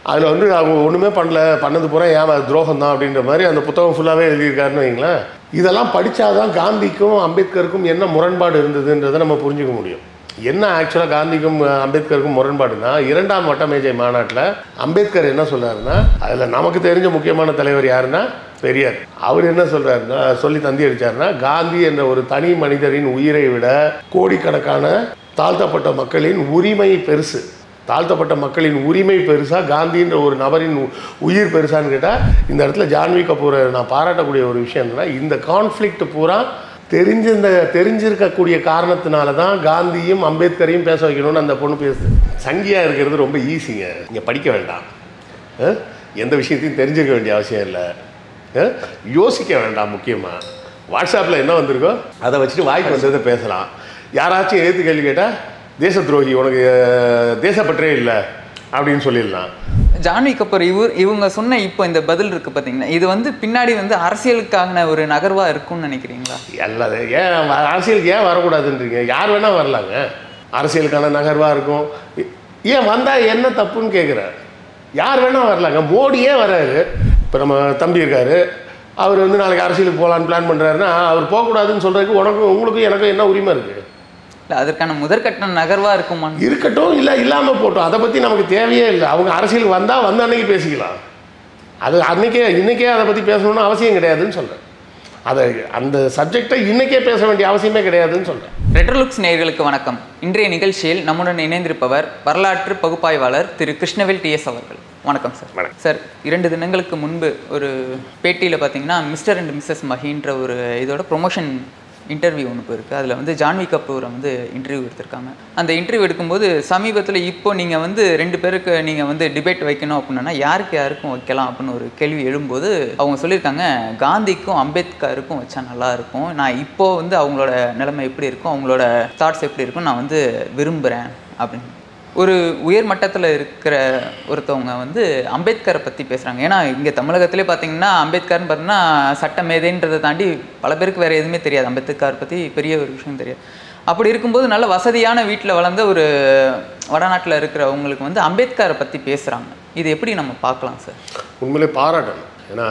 அதில் வந்து அவங்க ஒன்றுமே பண்ணல பண்ணது பூரா ஏன் துரோகம் தான் அப்படின்ற மாதிரி அந்த புத்தகம் ஃபுல்லாகவே எழுதியிருக்காருன்னு வைங்களேன் இதெல்லாம் படித்தாதான் காந்திக்கும் அம்பேத்கருக்கும் என்ன முரண்பாடு இருந்ததுன்றதை நம்ம புரிஞ்சுக்க முடியும் என்ன ஆக்சுவலாக காந்திக்கும் அஹ், அம்பேத்கருக்கும் முரண்பாடுனா இரண்டாம் வட்டமேஜை மாநாட்டில் அம்பேத்கர் என்ன சொல்றாருன்னா அதில் நமக்கு தெரிஞ்ச முக்கியமான தலைவர் யாருன்னா பெரியார் அவர் என்ன சொல்றாருன்னா சொல்லி தந்தி அடிச்சாருன்னா காந்தி என்ற ஒரு தனி மனிதரின் உயிரை விட கோடிக்கணக்கான தாழ்த்தப்பட்ட மக்களின் உரிமை பெருசு தாழ்த்தப்பட்ட மக்களின் உரிமை பெருசா காந்தின்ற ஒரு நபரின் உ- உயிர் பெருசான்னு கேட்டால் இந்த இடத்துல ஜான்வி கபூரை நான் பாராட்டக்கூடிய ஒரு விஷயம் என்னன்னா இந்த கான்ஃப்ளிக்ட் பூரா தெரிஞ்சிருந்த தெரிஞ்சிருக்கக்கூடிய காரணத்தினால தான் காந்தியும் அம்பேத்கரையும் பேச வைக்கணும்னு அந்த பொண்ணு பேசுது சங்கியா இருக்கிறது ரொம்ப ஈஸிங்க இங்கே படிக்க வேண்டாம் அஹ்? எந்த விஷயத்தையும் தெரிஞ்சுக்க வேண்டிய அவசியம் இல்லை அஹ்? யோசிக்க வேண்டாம் முக்கியமாக வாட்ஸ்அப்பில் என்ன வந்திருக்கோ அதை வச்சுட்டு வாய்க்கு வந்ததை பேசலாம் யாராச்சும் எதிர்த்து கேள்வி கேட்டால் தேச துரோகி உனக்கு அஹ், தேசப்பற்றே இல்லை அப்படின்னு சொல்லிடலாம் ஜான்வி கபூர் இவர் இவங்க சொன்ன இப்போ இந்த பதில் இருக்கு பார்த்தீங்கன்னா இது வந்து பின்னாடி வந்து அரசியலுக்கான ஒரு நகர்வா இருக்கும்னு நினைக்கிறீங்களா எல்லாது ஏன் வ- அரசியலுக்கு ஏன் வரக்கூடாதுன்றீங்க யார் வேணால் வரலாங்க அரசியலுக்கான நகர்வாக இருக்கும் ஏ- ஏன் வந்தால் என்ன தப்புன்னு கேட்குறாரு யார் வேணால் வரலாங்க மோடியே வராரு இப்போ நம்ம தம்பி இருக்காரு அவர் வந்து நாளைக்கு அரசியலுக்கு போகலான்னு பிளான் பண்ணுறாருன்னா அவர் போகக்கூடாதுன்னு சொல்கிறதுக்கு உனக்கும் உங்களுக்கும் எனக்கும் என்ன உரிமை இருக்குது இல்லை அதற்கான முதற்கட்ட நகர்வா இருக்குமான்னு இருக்கட்டும் இல்லை இல்லாமல் போட்டோம் அதை பற்றி நமக்கு தேவையே இல்லை அவங்க அரசியலுக்கு வந்தால் வந்த அன்னைக்கு பேசிக்கலாம் அது அன்னைக்கே இன்னைக்கே அதை பற்றி பேசணும்னு அவசியம் கிடையாதுன்னு சொல்கிறேன் அதை அந்த சப்ஜெக்டை இன்னைக்கே பேச வேண்டிய அவசியமே கிடையாதுன்னு சொல்கிறேன் ரெட்ரோலுக்ஸ் நேயர்களுக்கு வணக்கம் இன்றைய நிகழ்ச்சியில் நம்முடன் இணைந்திருப்பவர் வரலாற்று பகுப்பாய்வாளர் திரு கிருஷ்ணவேல் டிஎஸ் அவர்கள் வணக்கம் சார் வணக்கம். சார் இரண்டு தினங்களுக்கு முன்பு ஒரு பேட்டியில் பார்த்தீங்கன்னா மிஸ்டர் அண்ட் மிஸ்ஸஸ் மஹின்ற ஒரு இதோட ப்ரொமோஷன் இன்டர்வியூ ஒன்று போயிருக்கு அதில் வந்து ஜான்வி கபூரை வந்து இன்டர்வியூ எடுத்திருக்காங்க அந்த இன்டர்வியூ எடுக்கும்போது சமீபத்தில் இப்போ நீங்கள் வந்து ரெண்டு பேருக்கு நீங்கள் வந்து டிபேட் வைக்கணும் அப்படின்னா யாருக்கு யாருக்கும் வைக்கலாம் அப்படின்னு ஒரு கேள்வி எழும்போது அவங்க சொல்லியிருக்காங்க காந்திக்கும் அம்பேத்கருக்கும் வச்சா நல்லா இருக்கும் நான் இப்போ வந்து அவங்களோட நிலைமை எப்படி இருக்கும் அவங்களோட தாட்ஸ் எப்படி இருக்கும் நான் வந்து விரும்புகிறேன் அப்படின்னு ஒரு உயர் மட்டத்தில் இருக்கிற ஒருத்தவங்க வந்து அம்பேத்கரை பற்றி பேசுகிறாங்க ஏன்னா இங்கே தமிழகத்திலே பார்த்தீங்கன்னா அம்பேத்கர்னு பார்த்தீங்கன்னா சட்ட மேதைன்றதை தாண்டி பல பேருக்கு வேறு எதுவுமே தெரியாது அம்பேத்கர் பற்றி பெரிய ஒரு விஷயம் தெரியாது அப்படி இருக்கும்போது நல்ல வசதியான வீட்டில் வளர்ந்த ஒரு வடநாட்டில் இருக்கிறவங்களுக்கு வந்து அம்பேத்கரை பற்றி பேசுகிறாங்க இது எப்படி நம்ம பார்க்கலாம் சார் உண்மையிலே பாராட்டணும் ஏன்னா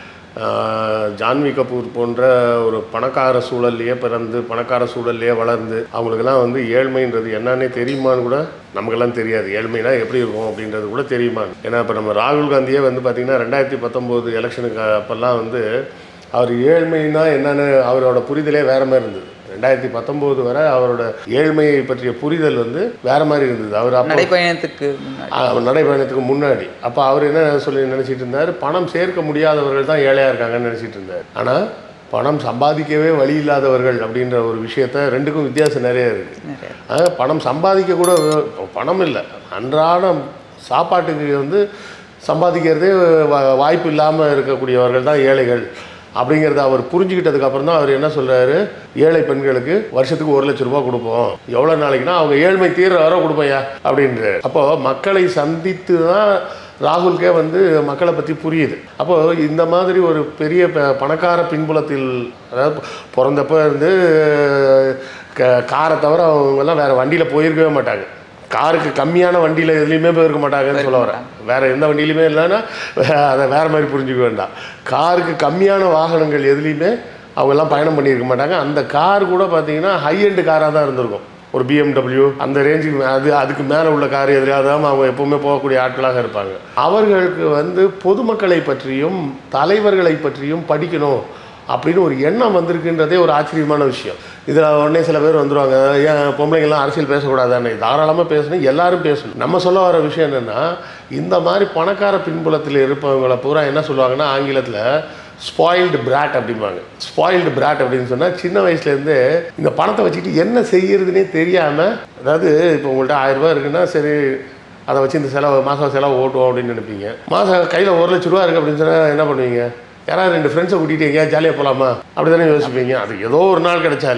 ஆஹ், ஜான்வி கபூர் போன்ற ஒரு பணக்கார சூழல்லையே பிறந்து பணக்கார சூழல்லையே வளர்ந்து அவங்களுக்கெல்லாம் வந்து ஏழ்மைன்றது என்னன்னே தெரியுமான்னு கூட நமக்கெல்லாம் தெரியாது ஏழ்மைனா எப்படி இருக்கும் அப்படின்றது கூட தெரியுமான்னு ஏன்னா இப்போ நம்ம ராகுல் காந்தியே வந்து பார்த்திங்கன்னா ரெண்டாயிரத்தி பத்தொம்போது எலெக்ஷனுக்கு அப்போல்லாம் வந்து அவர் ஏழ்மைனா என்னன்னு அவரோட புரிதலே வேற மாதிரி இருந்தது ரெண்டாயிரத்தி பத்தொம்போது வரை அவரோட ஏழ்மையை பற்றிய புரிதல் வந்து வேற மாதிரி இருந்தது அவர் அப்போ நடைப்பயணத்துக்கு முன்னாடி ஆ, நடைபயணத்துக்கு முன்னாடி அப்போ அவர் என்ன சொல்லி நினச்சிட்டு இருந்தார் பணம் சேர்க்க முடியாதவர்கள் தான் ஏழையாக இருக்காங்கன்னு நினச்சிட்டு இருந்தார் ஆனால் பணம் சம்பாதிக்கவே வழி இல்லாதவர்கள் அப்படின்ற ஒரு விஷயத்த ரெண்டுக்கும் வித்தியாசம் நிறைய இருக்குது நிறைய அதாவது பணம் சம்பாதிக்க கூட இப்போ பணம் இல்லை அன்றாடம் சாப்பாட்டுக்கு வந்து சம்பாதிக்கிறதே வா- வாய்ப்பு இல்லாமல் இருக்கக்கூடியவர்கள் தான் ஏழைகள் அப்படிங்கிறத அவர் புரிஞ்சுக்கிட்டதுக்கு அப்புறம் தான் அவர் என்ன சொல்றாரு ஏழை பெண்களுக்கு வருஷத்துக்கு ஒரு லட்ச ரூபாய் கொடுப்போம் எவ்வளோ நாளைக்குன்னா அவங்க ஏழ்மை தீர வர கொடுப்பையா அப்படின்ட்டு அப்போ மக்களை சந்தித்து தான் ராகுல்கே வந்து மக்களை பற்றி புரியுது அப்போ இந்த மாதிரி ஒரு பெரிய ப- பணக்கார பின்புலத்தில் அதாவது பிறந்தப்ப இருந்து க- காரை தவிர அவங்க எல்லாம் வேற வண்டியில் போயிருக்கவே மாட்டாங்க காருக்கு கம்மியான வண்டியில் எதுலேயுமே போயிருக்க மாட்டாங்கன்னு சொல்ல வரேன் வேற எந்த வண்டியிலுமே இல்லைன்னா வே- அதை வேற மாதிரி புரிஞ்சுக்க வேண்டாம் காருக்கு கம்மியான வாகனங்கள் எதுலேயுமே அவங்கெல்லாம் பயணம் பண்ணியிருக்க மாட்டாங்க அந்த கார் கூட பார்த்தீங்கன்னா ஹை எண்டு காராக தான் இருந்திருக்கும் ஒரு பிஎம்டபிள்யூ அந்த ரேஞ்சுக்கு மே- அது அதுக்கு மேலே உள்ள கார் எதிராக அவங்க எப்பவுமே போகக்கூடிய ஆட்களாக இருப்பாங்க அவர்களுக்கு வந்து பொதுமக்களை பற்றியும் தலைவர்களை பற்றியும் படிக்கணும் அப்படின்னு ஒரு எண்ணம் வந்திருக்குன்றதே ஒரு ஆச்சரியமான விஷயம் இதில் உடனே சில பேர் வந்துருவாங்க ஏன் பொம்பளைங்கள்லாம் அரசியல் பேசக்கூடாதானே தாராளமாக பேசணும் எல்லாரும் பேசணும் நம்ம சொல்ல வர விஷயம் என்னென்னா இந்த மாதிரி பணக்கார பின்புலத்தில் இருப்பவங்களை பூரா என்ன சொல்லுவாங்கன்னா ஆங்கிலத்தில் ஸ்பாயில்டு பிராட் அப்படிம்பாங்க ஸ்பாயில்டு பிராட் அப்படின்னு சொன்னால் சின்ன வயசுலேருந்து இந்த பணத்தை வச்சுக்கிட்டு என்ன செய்யறதுனே தெரியாமல் அதாவது இப்போ உங்கள்கிட்ட ஆயிரம் ரூபாய் இருக்குன்னா சரி அதை வச்சு இந்த செலவு மாதம் செலவு ஓட்டுவோம் அப்படின்னு நினைப்பீங்க மாதம் கையில் ஒரு லட்ச ரூபா இருக்குது அப்படின்னு சொன்னால் என்ன பண்ணுவீங்க யாராவது ரெண்டு ஃப்ரெண்ட்ஸை கூட்டிகிட்டு எங்கேயாவது ஜாலியாக போகலாமா அப்படி தானே யோசிப்பீங்க அது ஏதோ ஒரு நாள் கிடைச்சாலே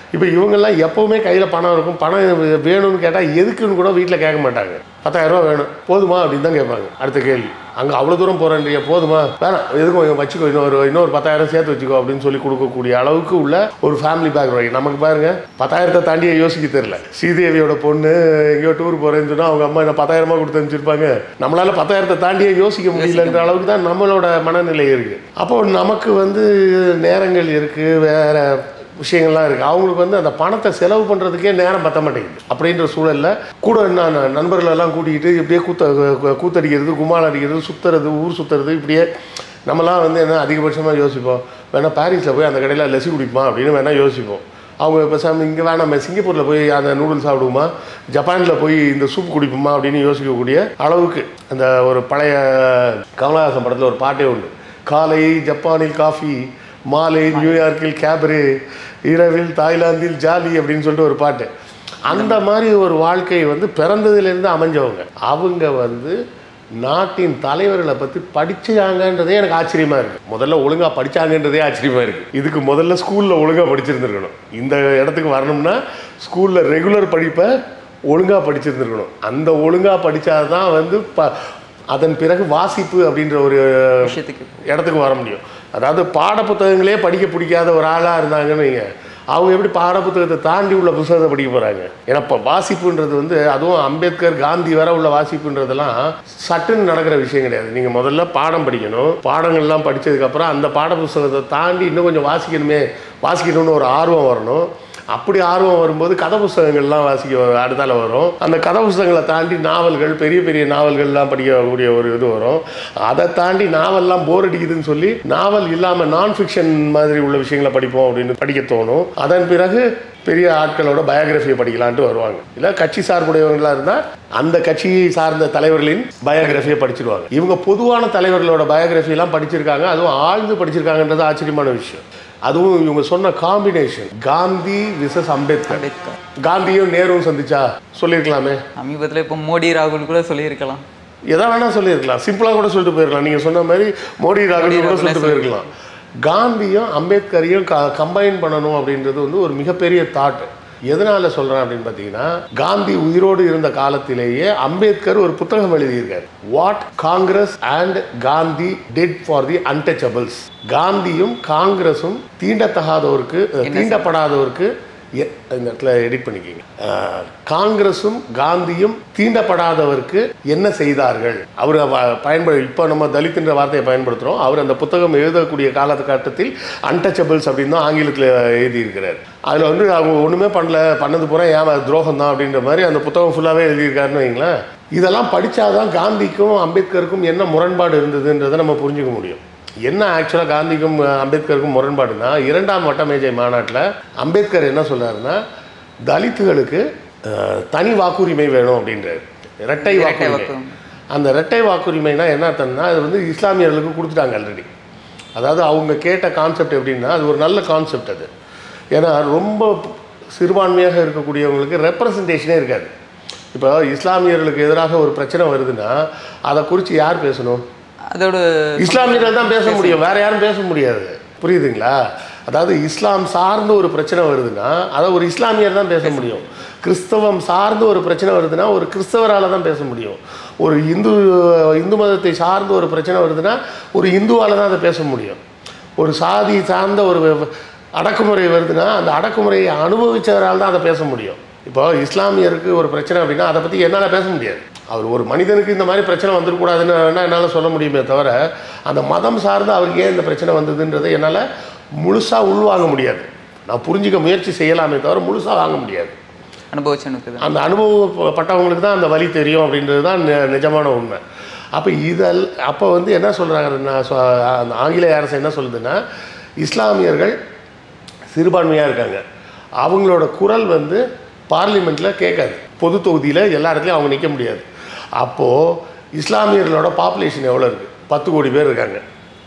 இப்போ இவங்கெல்லாம் எப்போவுமே கையில் பணம் இருக்கும் பணம் வேணும்னு கேட்டால் எதுக்குன்னு கூட வீட்டில் கேட்க மாட்டாங்க பத்தாயிரம் ரூபா வேணும் போதுமா அப்படின்னு தான் கேட்பாங்க அடுத்த கேள்வி அங்கே அவ்வளோ தூரம் போகிறேன்றிய போதுமா வேணாம் எதுக்கும் கொஞ்சம் வச்சுக்கோ இன்னொரு இன்னொரு பத்தாயிரம் சேர்த்து வச்சுக்கோ அப்படின்னு சொல்லி கொடுக்கக்கூடிய அளவுக்கு உள்ள ஒரு ஃபேமிலி பேக்ரவுண்ட் நமக்கு பாருங்க பத்தாயிரத்தை தாண்டியே யோசிக்க தெரியல ஸ்ரீதேவியோட பொண்ணு எங்கேயோ டூர் போகிறேன்னு சொன்னால் அவங்க அம்மா என்ன பத்தாயிரமா கொடுத்து அனுப்பிச்சிருப்பாங்க நம்மளால பத்தாயிரத்தை தாண்டியே யோசிக்க முடியலன்ற அளவுக்கு தான் நம்மளோட மனநிலை இருக்குது அப்போ நமக்கு வந்து நேரங்கள் இருக்குது வேற விஷயங்கள்லாம் இருக்குது அவங்களுக்கு வந்து அந்த பணத்தை செலவு பண்ணுறதுக்கே நேரம் பத்த மாட்டேங்குது அப்படின்ற சூழலில் கூட நான் நண்பர்கள் எல்லாம் கூட்டிக்கிட்டு இப்படியே கூத்த கூத்தடிக்கிறது கும்மால் அடிக்கிறது சுற்றுறது ஊர் சுற்றுறது இப்படியே நம்மலாம் வந்து என்ன அதிகபட்சமாக யோசிப்போம் வேணால் பாரிஸில் போய் அந்த கடையில் லசி குடிப்போம் அப்படின்னு வேணால் யோசிப்போம் அவங்க இப்போ சாமி இங்கே வேணாம் சிங்கப்பூரில் போய் அந்த நூடுல்ஸ் சாப்பிடுவோமா ஜப்பானில் போய் இந்த சூப் குடிப்போமா அப்படின்னு யோசிக்கக்கூடிய அளவுக்கு அந்த ஒரு பழைய கமலஹாசன் படத்தில் ஒரு பாட்டே உண்டு காலை ஜப்பானில் காஃபி மாலை நியூயார்க்கில் கேபரே இரவில் தாய்லாந்தில் ஜாலி அப்படின்னு சொல்லிட்டு ஒரு பாட்டு அந்த மாதிரி ஒரு வாழ்க்கை வந்து பிறந்ததுலேருந்து அமைஞ்சவங்க அவங்க வந்து நாட்டின் தலைவர்களை பற்றி படிச்சாங்கன்றதே எனக்கு ஆச்சரியமாக இருக்குது முதல்ல ஒழுங்காக படிச்சாங்கன்றதே ஆச்சரியமாக இருக்குது இதுக்கு முதல்ல ஸ்கூலில் ஒழுங்காக படிச்சிருந்துருக்கணும் இந்த இடத்துக்கு வரணும்னா ஸ்கூலில் ரெகுலர் படிப்பை ஒழுங்காக படிச்சிருந்துருக்கணும் அந்த ஒழுங்காக படித்தாதான் வந்து ப அதன் பிறகு வாசிப்பு அப்படின்ற ஒரு விஷயத்துக்கு இடத்துக்கு வர முடியும் அதாவது பாடப்புத்தகங்களே படிக்க பிடிக்காத ஒரு ஆளாக இருந்தாங்கன்னு வைங்க அவங்க எப்படி பாடப்புத்தகத்தை தாண்டி உள்ள புத்தகத்தை படிக்க போகிறாங்க ஏன்னா இப்போ வாசிப்புன்றது வந்து அதுவும் அம்பேத்கர் காந்தி வர உள்ள வாசிப்புன்றதெல்லாம் சட்டுன்னு நடக்கிற விஷயம் கிடையாது நீங்கள் முதல்ல பாடம் படிக்கணும் பாடங்கள்லாம் படித்ததுக்கப்புறம் அந்த பாட புத்தகத்தை தாண்டி இன்னும் கொஞ்சம் வாசிக்கணுமே வாசிக்கணும்னு ஒரு ஆர்வம் வரணும் அப்படி ஆர்வம் வரும்போது கதை புஸ்தகங்கள்லாம் வாசிக்க அடுத்தால வரும் அந்த கதை புஸ்தகங்களை தாண்டி நாவல்கள் பெரிய பெரிய நாவல்கள்லாம் படிக்கக்கூடிய ஒரு இது வரும் அதை தாண்டி நாவல்லாம் போர் அடிக்குதுன்னு சொல்லி நாவல் இல்லாமல் நான் ஃபிக்ஷன் மாதிரி உள்ள விஷயங்களை படிப்போம் அப்படின்னு படிக்க தோணும் அதன் பிறகு பெரிய ஆட்களோட பயோகிராஃபியை படிக்கலான்ட்டு வருவாங்க இல்லை கட்சி சார்புடையவங்களா இருந்தால் அந்த கட்சியை சார்ந்த தலைவர்களின் பயோகிராஃபியை படிச்சிருவாங்க இவங்க பொதுவான தலைவர்களோட பயோகிராஃபியெல்லாம் படிச்சிருக்காங்க அதுவும் ஆழ்ந்து படிச்சிருக்காங்கன்றது ஆச்சரியமான விஷயம் அதுவும் இவங்க சொன்ன காம்பினேஷன் காந்தி விசஸ் அம்பேத்கர் அம்பேத்கர் காந்தியும் நேருவும் சந்திச்சா சொல்லியிருக்கலாமே சமீபத்தில் இப்போ மோடி ராகுல் கூட சொல்லியிருக்கலாம் எதா வேணா சொல்லியிருக்கலாம் சிம்பிளாக கூட சொல்லிட்டு போயிருக்கலாம் நீங்கள் சொன்ன மாதிரி மோடி ராகுல் கூட ராகுலே சொல்லிட்டு போயிருக்கலாம் காந்தியும் அம்பேத்கரையும் க கம்பைன் பண்ணணும் அப்படின்றது வந்து ஒரு மிகப்பெரிய தாட் எதனால சொல்றேன் அப்படின்னு பார்த்தீங்கன்னா காந்தி உயிரோடு இருந்த காலத்திலேயே அம்பேத்கர் ஒரு புத்தகம் எழுதியிருக்கார் what Congress and Gandhi did for the untouchables காந்தியும் காங்கிரஸும் தீண்டத்தகாதவருக்கு தீண்டப்படாதவருக்கு எ- இந்த இடத்துல எடிட் பண்ணிக்கிங்க அஹ், காங்கிரஸும் காந்தியும் தீண்டப்படாதவருக்கு என்ன செய்தார்கள் அவர் பயன்படு இப்போ நம்ம தலித்ன்ற வார்த்தையை பயன்படுத்துகிறோம் அவர் அந்த புத்தகம் எழுதக்கூடிய காலகட்டத்தில் அன்டச்சபிள்ஸ் அப்படின்னு தான் ஆங்கிலத்தில் எழுதியிருக்கிறார் அதில் வந்து அவங்க ஒன்றுமே பண்ணல பண்ணது பூரா ஏன் துரோகம் தான் அப்படின்ற மாதிரி அந்த புத்தகம் ஃபுல்லாகவே எழுதியிருக்காருன்னு வைங்களேன் இதெல்லாம் படித்தாதான் காந்திக்கும் அம்பேத்கருக்கும் என்ன முரண்பாடு இருந்ததுன்றதை நம்ம புரிஞ்சுக்க முடியும் என்ன ஆக்சுவலாக காந்திக்கும் அஹ், அம்பேத்கருக்கும் முரண்பாடுனா இரண்டாம் வட்டமேஜை மாநாட்டில் அம்பேத்கர் என்ன சொல்றாருன்னா தலித்துகளுக்கு அஹ், தனி வாக்குரிமை வேணும் அப்படின்றாரு இரட்டை இரட்டை வாக்குரிமை வாக்குரிமை. அந்த இரட்டை வாக்குரிமைனா என்ன அர்த்தம்னா அது வந்து இஸ்லாமியர்களுக்கு கொடுத்துட்டாங்க ஆல்ரெடி அதாவது அவங்க கேட்ட கான்செப்ட் எப்படின்னா அது ஒரு நல்ல கான்செப்ட் அது ஏன்னா ரொம்ப சிறுபான்மையாக இருக்கக்கூடியவங்களுக்கு ரெப்ரசன்டேஷனே இருக்காது இப்போ இஸ்லாமியர்களுக்கு எதிராக ஒரு பிரச்சனை வருதுன்னா அதை குறித்து யார் பேசணும் அதோட இஸ்லாமியர்கள் தான் பேச முடியும் வேற யாரும் பேச முடியாது புரியுதுங்களா அதாவது இஸ்லாம் சார்ந்த ஒரு பிரச்சனை வருதுன்னா அதை ஒரு இஸ்லாமியர் தான் பேச முடியும் கிறிஸ்தவம் சார்ந்து ஒரு பிரச்சனை வருதுன்னா ஒரு கிறிஸ்தவரால் தான் பேச முடியும் ஒரு இந்து இந்து மதத்தை சார்ந்து ஒரு பிரச்சனை வருதுன்னா ஒரு இந்துவால் தான் அதை பேச முடியும் ஒரு சாதி சார்ந்த ஒரு அடக்குமுறை வருதுன்னா அந்த அடக்குமுறையை அனுபவிச்சவரால் தான் அதை பேச முடியும் இப்போ இஸ்லாமியருக்கு ஒரு பிரச்சனை அப்படின்னா அதை பற்றி என்னால் பேச முடியாது அவர் ஒரு மனிதனுக்கு இந்த மாதிரி பிரச்சனை வந்துடக்கூடாதுன்னு வேணா என்னால் சொல்ல முடியுமே தவிர அந்த மதம் சார்ந்து அவருக்கு ஏன் இந்த பிரச்சனை வந்ததுன்றதை என்னால் முழுசாக உள்வாங்க முடியாது நான் புரிஞ்சிக்க முயற்சி செய்யலாமே தவிர முழுசாக வாங்க முடியாது அனுபவிச்சனுக்கு தான் அந்த அனுபவப்பட்டவங்களுக்கு தான் அந்த வழி தெரியும் அப்படின்றது தான் நி- நிஜமான உண்மை அப்போ இதல் அப்போ வந்து என்ன சொல்கிறாங்கன்னா அந்த ஆங்கிலேய அரசு என்ன சொல்லுதுன்னா இஸ்லாமியர்கள் சிறுபான்மையாக இருக்காங்க அவங்களோட குரல் வந்து பார்லிமெண்ட்டில் கேட்காது பொது தொகுதியில் எல்லா இடத்துலையும் அவங்க நிற்க முடியாது அப்போது இஸ்லாமியர்களோட பாப்புலேஷன் எவ்வளோ இருக்குது பத்து கோடி பேர் இருக்காங்க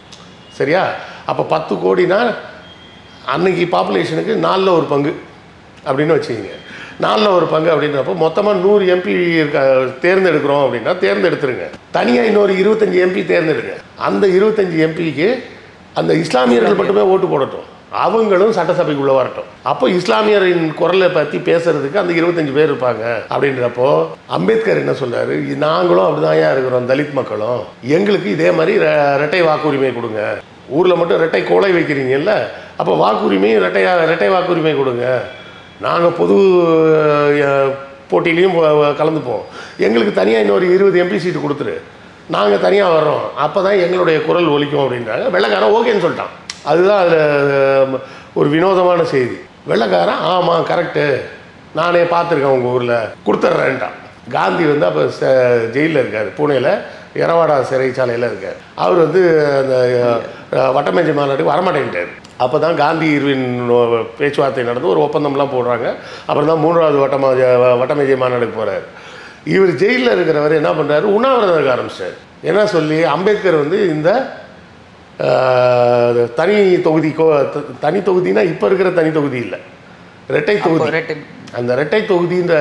சரியா அப்போ பத்து கோடினா அன்னைக்கு பாப்புலேஷனுக்கு நாலில் ஒரு பங்கு அப்படின்னு வச்சுக்கிங்க நாலில் ஒரு பங்கு அப்படின்றப்போ மொத்தமாக நூறு எம்பி இருக்க தேர்ந்தெடுக்கிறோம் அப்படின்னா தேர்ந்தெடுத்துருங்க தனியாக இன்னொரு இருபத்தஞ்சி எம்பி தேர்ந்தெடுங்க அந்த இருபத்தஞ்சி எம்பிக்கு அந்த இஸ்லாமியர்கள் மட்டுமே ஓட்டு போடட்டும் அவங்களும் சட்டசபைக்குள்ளே வரட்டும் அப்போ இஸ்லாமியரின் குரலை பற்றி பேசுறதுக்கு அந்த இருபத்தஞ்சு பேர் இருப்பாங்க அப்படின்றப்போ அம்பேத்கர் என்ன சொல்றாரு "இ- நாங்களும் அப்படிதான் இருக்கிறோம் தலித் மக்களும் எங்களுக்கு இதே மாதிரி ரெ- இரட்டை வாக்குரிமை கொடுங்க ஊரில் மட்டும் இரட்டை கோலை வைக்கிறீங்கல்ல அப்போ வாக்குரிமையும் இரட்டையா இரட்டை வாக்குரிமை கொடுங்க நாங்கள் பொது அஹ், போட்டியிலையும் போ- கலந்துப்போம் எங்களுக்கு தனியாக இன்னொரு இருபது எம்பி சீட்டு கொடுத்துரு நாங்கள் தனியாக வர்றோம் அப்போ தான் எங்களுடைய குரல் ஒலிக்கும் அப்படின்றாங்க வெள்ளைக்காரன் ஓகேன்னு சொல்லிட்டான் அதுதான் அதில் ஒரு வினோதமான செய்தி வெள்ளைக்காரன் ஆமாம் கரெக்டு நானே பார்த்துருக்கேன் உங்கள் ஊரில் கொடுத்துட்றேன்ட்டான் காந்தி வந்து அப்போ ஜெயிலில் இருக்கார் பூனேயில் எரவாடா சிறைச்சாலையில் இருக்கார் அவர் வந்து அந்த அஹ், வட்டமேஜை மாநாட்டுக்கு வரமாட்டேன்ட்டார் அப்போ தான் காந்தி இருவின் பேச்சுவார்த்தை நடந்து ஒரு ஒப்பந்தம்லாம் போடுறாங்க அப்புறம் தான் மூன்றாவது வட்டமா வட்டமேஜை மாநாடுக்கு போகிறார் இவர் ஜெயிலில் இருக்கிறவர் என்ன பண்ணுறாரு உண்ணாவிரதம் இருக்க ஆரம்பிச்சார் என்ன சொல்லி அம்பேத்கர் வந்து இந்த ஆஹ், தனி தொகுதி கோ த- தனி தொகுதினா இப்போ இருக்கிற தனி தொகுதி இல்லை இரட்டை தொகுதி ரெட்டை அந்த இரட்டை தொகுதின்ற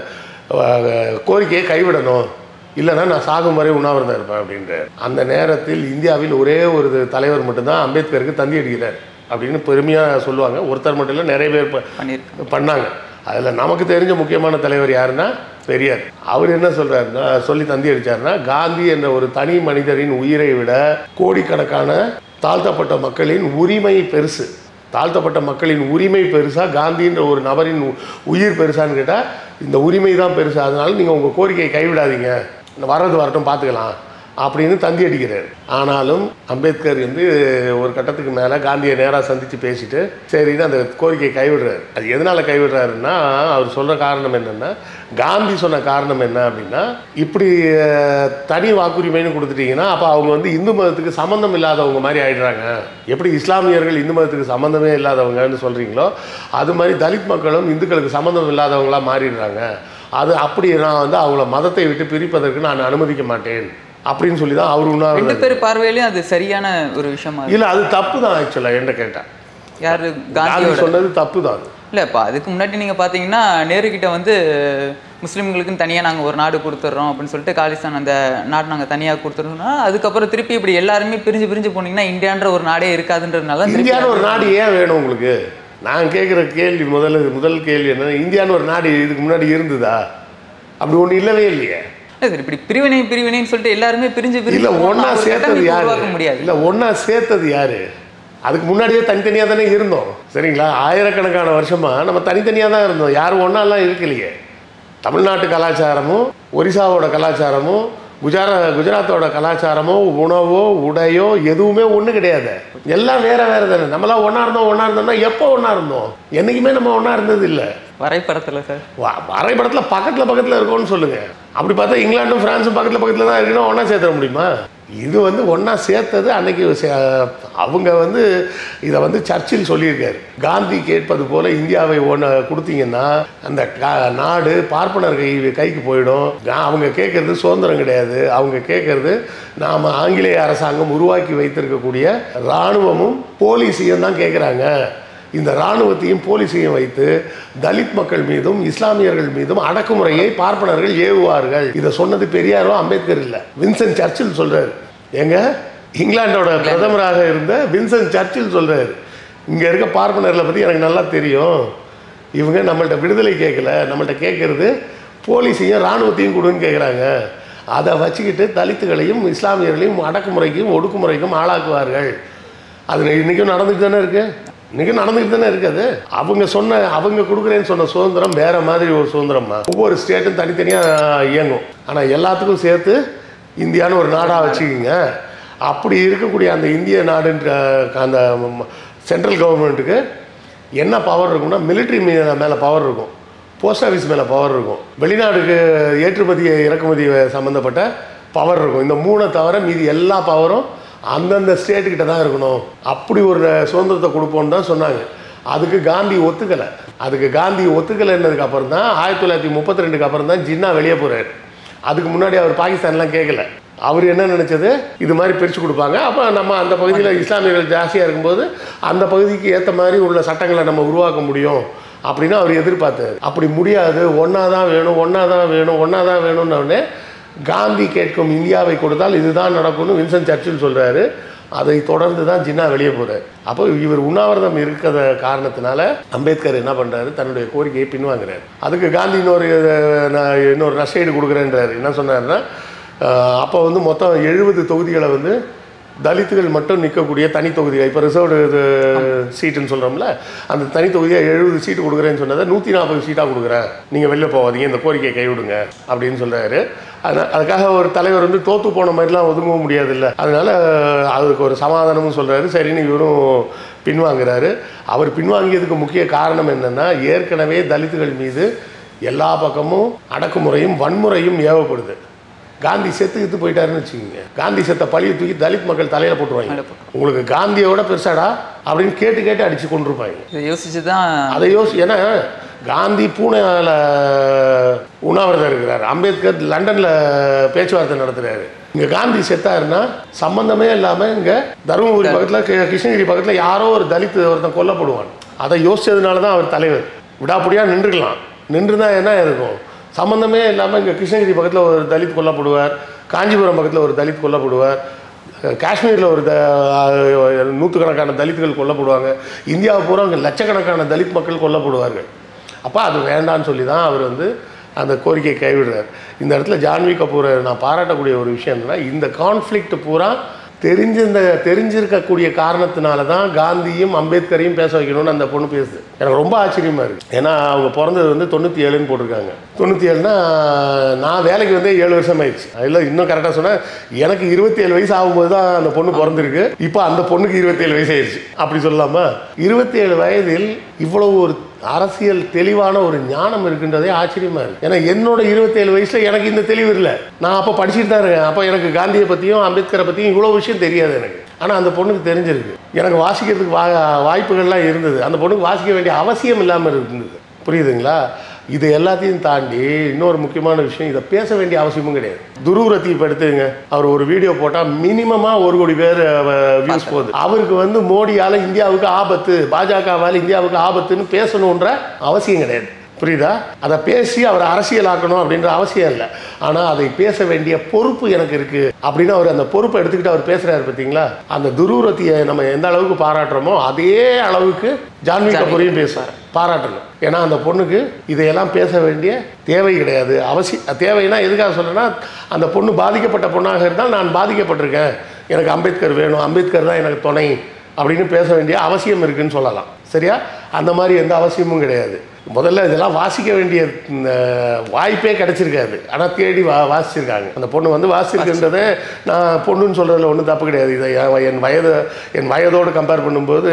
ஆஹ், கோரிக்கையை கைவிடணும் இல்லைன்னா நான் சாகும் வரை உண்ணாவிரதம் இருப்பேன் அப்படின்ற அந்த நேரத்தில் இந்தியாவில் ஒரே ஒரு தலைவர் மட்டும்தான் அம்பேத்கருக்கு தந்தி அடிக்கிறார் அப்படின்னு பெருமையாக சொல்லுவாங்க ஒருத்தர் மட்டும் இல்லை நிறைய பேர் ப- பண்ணியிருக்கு பண்ணாங்க அதில் நமக்கு தெரிஞ்ச முக்கியமான தலைவர் யாருன்னா பெரியார் அவர் என்ன சொல்றாருன்னா சொல்லி தந்தி அடிச்சாருன்னா காந்தி என்ற ஒரு தனி மனிதரின் உயிரை விட கோடிக்கணக்கான தாழ்த்தப்பட்ட மக்களின் உரிமை பெருசு தாழ்த்தப்பட்ட மக்களின் உரிமை பெருசா காந்தின்ற ஒரு நபரின் உ- உயிர் பெருசான்னு கேட்டால் இந்த உரிமை தான் பெருசு அதனால நீங்கள் உங்கள் கோரிக்கையை கைவிடாதீங்க வர்றது வரட்டும் பார்த்துக்கலாம் அப்படின்னு தந்தி அடிக்கிறார் ஆனாலும் அம்பேத்கர் வந்து ஒரு கட்டத்துக்கு மேலே காந்தியை நேராக சந்தித்து பேசிட்டு சரின்னு அந்த கோரிக்கையை கைவிடுறாரு அது எதனால் கைவிடுறாருன்னா அவர் சொல்கிற காரணம் என்னென்னா காந்தி சொன்ன காரணம் என்ன அப்படின்னா இப்படி அஹ், தனி வாக்குரிமைன்னு கொடுத்துட்டீங்கன்னா அப்போ அவங்க வந்து இந்து மதத்துக்கு சம்மந்தம் இல்லாதவங்க மாதிரி ஆயிடுறாங்க எப்படி இஸ்லாமியர்கள் இந்து மதத்துக்கு சம்மந்தமே இல்லாதவங்கன்னு சொல்கிறீங்களோ அது மாதிரி தலித் மக்களும் இந்துக்களுக்கு சம்மந்தம் இல்லாதவங்களா மாறிடுறாங்க அது அப்படி நான் வந்து அவங்கள மதத்தை விட்டு பிரிப்பதற்கு நான் அனுமதிக்க மாட்டேன் அப்படின்னு சொல்லி தான் அவர் ரெண்டு உண்ணாவிரதம் பேர் பார்வையிலையும் அது சரியான ஒரு விஷயமா இருக்கு இல்லை அது தப்பு தான் ஆக்சுவலாக என்ன கேட்டேன் யாரு காந்தி காந்தியோட சொன்னது தப்பு தான் அது இல்லை இப்போ அதுக்கு முன்னாடி நீங்கள் பார்த்தீங்கன்னா நேரு கிட்ட வந்து முஸ்லீம்களுக்குன்னு தனியாக நாங்கள் ஒரு நாடு கொடுத்துட்றோம் அப்படின்னு சொல்லிட்டு காலிஸ்தான் அந்த நாடு நாங்கள் தனியாக கொடுத்துருந்தோம்னா அதுக்கப்புறம் திருப்பி இப்படி எல்லாருமே பிரிஞ்சு பிரிஞ்சு போனீங்கன்னா இந்தியான்ற ஒரு நாடே இருக்காதுன்றதுனால திருப்பி இந்தியான்னு ஒரு நாடு ஏன் வேணும் உங்களுக்கு நான் கேட்குற கேள்வி முதல்ல முதல் கேள்வி என்ன இந்தியான்னு ஒரு நாடு இதுக்கு முன்னாடி இருந்ததா அப்படி ஒன்று இல்லவே இல்லையே இல்ல சார் இப்படி பிரிவினை பிரிவினைன்னு சொல்லிட்டு எல்லாருமே பிரிஞ்சு பிரிஞ்சு இல்ல போனா ஒண்ணா ஒரு சேர்த்தது கட்டமைப்பு யாரு உருவாக்க முடியாது இல்ல ஒண்ணா சேர்த்தது யாரு அதுக்கு முன்னாடியே தனித்தனியா தானே இருந்தோம் சரிங்களா ஆயிரக்கணக்கான வருஷமா நம்ம தனித்தனியா தான் இருந்தோம் யாரும் ஒன்னாலாம் இருக்கலையே தமிழ்நாட்டு கலாச்சாரமும் ஒரிசாவோட கலாச்சாரமும் குஜரா குஜராத்தோட கலாச்சாரமோ உணவோ உடையோ எதுவுமே ஒன்று கிடையாது எல்லாம் வேற வேற தானே நம்மளாம் ஒன்றா இருந்தோம் ஒன்றா இருந்தோம்னா எப்போ ஒன்றா இருந்தோம் என்றைக்குமே நம்ம ஒன்றா இருந்தது இல்லை வரைபடத்துல சார் வ- வரைபடத்தில் பக்கத்தில் பக்கத்தில் இருக்கும்னு சொல்லுங்க அப்படி பார்த்தா இங்கிலாண்டும் பிரான்ஸும் பக்கத்தில் பக்கத்தில் தான் இருக்குன்னா ஒன்றா சேர்த்துட முடியுமா இது வந்து ஒன்றா சேர்த்தது அன்னைக்கு சே- அவங்க வந்து இதை வந்து சர்ச்சில் சொல்லியிருக்காரு காந்தி கேட்பது போல இந்தியாவை ஒன்று கொடுத்தீங்கன்னா அந்த கா- நாடு பார்ப்பனர் கை கைக்கு போயிடும் கா- அவங்க கேட்கறது சுதந்திரம் கிடையாது அவங்க கேட்கறது நாம் ஆங்கிலேய அரசாங்கம் உருவாக்கி வைத்திருக்கக்கூடிய இராணுவமும் போலீஸையும் தான் கேட்குறாங்க இந்த இராணுவத்தையும் போலீஸையும் வைத்து தலித் மக்கள் மீதும் இஸ்லாமியர்கள் மீதும் அடக்குமுறையை பார்ப்பனர்கள் ஏவுவார்கள் இதை சொன்னது பெரியாரோ அம்பேத்கர் இல்லை வின்சென்ட் சர்ச்சில் சொல்றாரு எங்க இங்கிலாந்தோட பிரதமராக இருந்த வின்சென்ட் சர்ச்சில் சொல்றாரு இங்க இருக்க பார்ப்பனர்களை பத்தி எனக்கு நல்லா தெரியும் இவங்க நம்மள்ட்ட விடுதலை கேட்கல நம்மள்ட்ட கேட்கறது போலீஸையும் இராணுவத்தையும் கொடுன்னு கேட்குறாங்க அதை வச்சுக்கிட்டு தலித்துகளையும் இஸ்லாமியர்களையும் அடக்குமுறைக்கும் ஒடுக்குமுறைக்கும் ஆளாக்குவார்கள் அது இன்னைக்கும் நடந்துட்டு தானே இருக்கு இன்னைக்கும் நடந்துட்டு தானே இருக்குது அவங்க சொன்ன அவங்க கொடுக்குறேன்னு சொன்ன சுதந்திரம் வேற மாதிரி ஒரு சுதந்திரமா ஒவ்வொரு ஸ்டேட்டும் தனித்தனியாக இயங்கும் ஆனால் எல்லாத்துக்கும் சேர்த்து இந்தியான்னு ஒரு நாடாக வச்சுக்கிங்க அப்படி இருக்கக்கூடிய அந்த இந்திய நாடுன்ற அந்த சென்ட்ரல் கவர்மெண்ட்டுக்கு என்ன பவர் இருக்கும்னா மிலிட்ரி மேலே பவர் இருக்கும் போஸ்ட் ஆஃபீஸ் மேலே பவர் இருக்கும் வெளிநாடுக்கு ஏற்றுமதி இறக்குமதி சம்மந்தப்பட்ட பவர் இருக்கும் இந்த மூணை தவிர மீதி எல்லா பவரும் அந்தந்த ஸ்டேட்டுக்கிட்ட தான் இருக்கணும் அப்படி ஒரு சுதந்திரத்தை கொடுப்போம்னு தான் சொன்னாங்க அதுக்கு காந்தி ஒத்துக்கலை அதுக்கு காந்தி ஒத்துக்கலைன்னதுக்கு அப்புறம் தான் ஆயிரத்தி தொள்ளாயிரத்தி முப்பத்தி ரெண்டுக்கு அப்புறம் தான் ஜின்னா வெளியே போகிறாரு அதுக்கு முன்னாடி அவர் பாகிஸ்தான்லாம் கேட்கல அவர் என்ன நினச்சது இது மாதிரி பிரித்து கொடுப்பாங்க அப்போ நம்ம அந்த பகுதியில் இஸ்லாமியர்கள் ஜாஸ்தியாக இருக்கும்போது அந்த பகுதிக்கு ஏற்ற மாதிரி உள்ள சட்டங்களை நம்ம உருவாக்க முடியும் அப்படின்னு அவர் எதிர்பார்த்தாரு அப்படி முடியாது ஒன்றா தான் வேணும் ஒன்றா தான் வேணும் ஒன்றா தான் வேணும்னு உடனே காந்தி கேட்கும் இந்தியாவை கொடுத்தால் இதுதான் நடக்கும்னு வின்சென்ட் சர்ச்சில் சொல்கிறாரு அதை தொடர்ந்து தான் ஜின்னா வெளியே போகிறார் அப்போ இவர் உண்ணாவிரதம் இருக்கிற காரணத்தினால அம்பேத்கர் என்ன பண்ணுறாரு தன்னுடைய கோரிக்கையை பின்வாங்குறாரு அதுக்கு காந்தி இன்னொரு அஹ், நான் இன்னொரு நஷ்டஈடு கொடுக்குறேன்றாரு என்ன சொன்னாருன்னா அஹ், அப்போ வந்து மொத்தம் எழுபது தொகுதிகளை வந்து தலித்துகள் மட்டும் நிற்கக்கூடிய தனி தொகுதிகள் இப்போ ரிசர்வ்டு இது சீட்டுன்னு சொல்கிறோம்ல அந்த தனி தொகுதியாக எழுபது சீட்டு கொடுக்குறேன்னு சொன்னதை நூற்றி நாற்பது சீட்டாக கொடுக்குறேன் நீங்கள் வெளில போகாதீங்க இந்த கோரிக்கையை கைவிடுங்க அப்படின்னு சொல்கிறாரு அதனால் அதுக்காக ஒரு தலைவர் வந்து தோற்று போன மாதிரிலாம் ஒதுங்கவும் முடியாதுல்ல அதனால் அதுக்கு ஒரு சமாதானமும் சொல்கிறாரு சரின்னு இவரும் பின்வாங்குறாரு அவர் பின்வாங்கியதுக்கு முக்கிய காரணம் என்னென்னா ஏற்கனவே தலித்துகள் மீது எல்லா பக்கமும் அடக்குமுறையும் வன்முறையும் ஏவப்படுது காந்தி செத்து கித்து போயிட்டாருன்னு வச்சுக்கோங்க காந்தி செத்த பழியை தூக்கி தலித் மக்கள் தலையில போட்டுருவாங்க மேல உங்களுக்கு காந்தியோட பெருசாடா அப்படின்னு கேட்டு கேட்டு அடிச்சு கொண்டிருப்பாங்க இதை யோசிச்சு தான் அதை யோசி ஏன்னா காந்தி பூனேல உண்ணாவிரதம் இருக்கிறார் அம்பேத்கர் லண்டன்ல பேச்சுவார்த்தை நடத்துறாரு இங்க காந்தி செத்தாருன்னா சம்பந்தமே இல்லாம இங்க தருமபுரி பக்கத்துல கி- கிருஷ்ணகிரி பக்கத்துல யாரோ ஒரு தலித் ஒருத்தன் கொல்லப்படுவான் அதை யோசிச்சதுனால தான் அவர் தலைவர் விடாப்புடியா நின்றுக்கலாம் நின்றுனா என்ன இருக்கும் சம்பந்தமே இல்லாமல் இங்கே கிருஷ்ணகிரி பக்கத்தில் ஒரு தலித் கொல்லப்படுவார் காஞ்சிபுரம் பக்கத்தில் ஒரு தலித் கொல்லப்படுவார் காஷ்மீரில் ஒரு த நூற்றுக்கணக்கான தலித்துகள் கொல்லப்படுவாங்க இந்தியாவை பூரா அங்கே லட்சக்கணக்கான தலித் மக்கள் கொல்லப்படுவார்கள் அப்போ அது வேண்டான்னு சொல்லி தான் அவர் வந்து அந்த கோரிக்கையை கைவிடுறார் இந்த இடத்துல ஜான்வி கபூரை நான் பாராட்டக்கூடிய ஒரு விஷயம் என்னன்னா இந்த கான்ஃப்ளிக்ட் பூரா தெரிஞ்சிருந்த தெரிஞ்சிருக்கக்கூடிய காரணத்தினால தான் காந்தியும் அம்பேத்கரையும் பேச வைக்கணும்னு அந்த பொண்ணு பேசுது எனக்கு ரொம்ப ஆச்சரியமா இருக்கு ஏன்னா அவங்க பிறந்தது வந்து தொண்ணூற்றி ஏழுன்னு போட்டிருக்காங்க தொண்ணூற்றி ஏழுனா நான் வேலைக்கு வந்து ஏழு வருஷம் ஆயிடுச்சு இல்லை இன்னும் கரெக்டாக சொன்னால் எனக்கு இருபத்தி ஏழு வயசு ஆகும்போது தான் அந்த பொண்ணு பிறந்திருக்கு இப்போ அந்த பொண்ணுக்கு இருபத்தேழு வயசு ஆயிடுச்சு அப்படி சொல்லலாமா இருபத்தி ஏழு வயதில் இவ்வளவு ஒரு அரசியல் தெளிவான ஒரு ஞானம் இருக்குன்றதே ஆச்சரியமா இருக்கு ஏன்னா என்னோட இருபத்தேழு வயசுல எனக்கு இந்த தெளிவு இல்லை நான் அப்போ படிச்சுட்டு தான் இருக்கேன் அப்போ எனக்கு காந்தியை பற்றியும் அம்பேத்கரை பற்றியும் இவ்வளோ விஷயம் தெரியாது எனக்கு ஆனால் அந்த பொண்ணுக்கு தெரிஞ்சிருக்கு எனக்கு வாசிக்கிறதுக்கு வா வாய்ப்புகள்லாம் இருந்தது அந்த பொண்ணுக்கு வாசிக்க வேண்டிய அவசியம் இல்லாமல் இருந்தது புரியுதுங்களா இது எல்லாத்தையும் தாண்டி இன்னொரு முக்கியமான விஷயம் இதை பேச வேண்டிய அவசியமும் கிடையாது துருவரத்தி இப்போ எடுத்துங்க அவர் ஒரு வீடியோ போட்டால் மினிமமாக ஒரு கோடி பேர் வியூஸ் போகுது அவருக்கு வந்து மோடியால் இந்தியாவுக்கு ஆபத்து பாஜகவால் இந்தியாவுக்கு ஆபத்துன்னு பேசணுன்ற அவசியம் கிடையாது புரியுதா அதை பேசி அவரை அரசியலாக்கணும் அப்படின்ற அவசியம் இல்லை ஆனால் அதை பேச வேண்டிய பொறுப்பு எனக்கு இருக்கு அப்படின்னு அவர் அந்த பொறுப்பை எடுத்துக்கிட்டு அவர் பேசுறாரு பார்த்தீங்களா அந்த துருவரத்தியை நம்ம எந்த அளவுக்கு பாராட்டுறோமோ அதே அளவுக்கு ஜான்வி கபூரையும் பேசுவார் பாராட்டணும் ஏன்னா அந்த பொண்ணுக்கு இதையெல்லாம் பேச வேண்டிய தேவை கிடையாது அவசியம் தேவைன்னா எதுக்காக சொல்றேன்னா அந்த பொண்ணு பாதிக்கப்பட்ட பொண்ணாக இருந்தால் நான் பாதிக்கப்பட்டிருக்கேன் எனக்கு அம்பேத்கர் வேணும் அம்பேத்கர் தான் எனக்கு துணை அப்படின்னு பேச வேண்டிய அவசியம் இருக்குன்னு சொல்லலாம் சரியா அந்த மாதிரி எந்த அவசியமும் கிடையாது முதல்ல இதெல்லாம் வாசிக்க வேண்டிய இந்த வாய்ப்பே கிடைச்சிருக்காது ஆனால் தேடி வா வாசிச்சிருக்காங்க அந்த பொண்ணு வந்து வாசிச்சிருக்குன்றதை நான் பொண்ணுன்னு சொல்கிறதுல ஒன்றும் தப்பு கிடையாது இதை என் என் வயது என் வயதோடு கம்பேர் பண்ணும்போது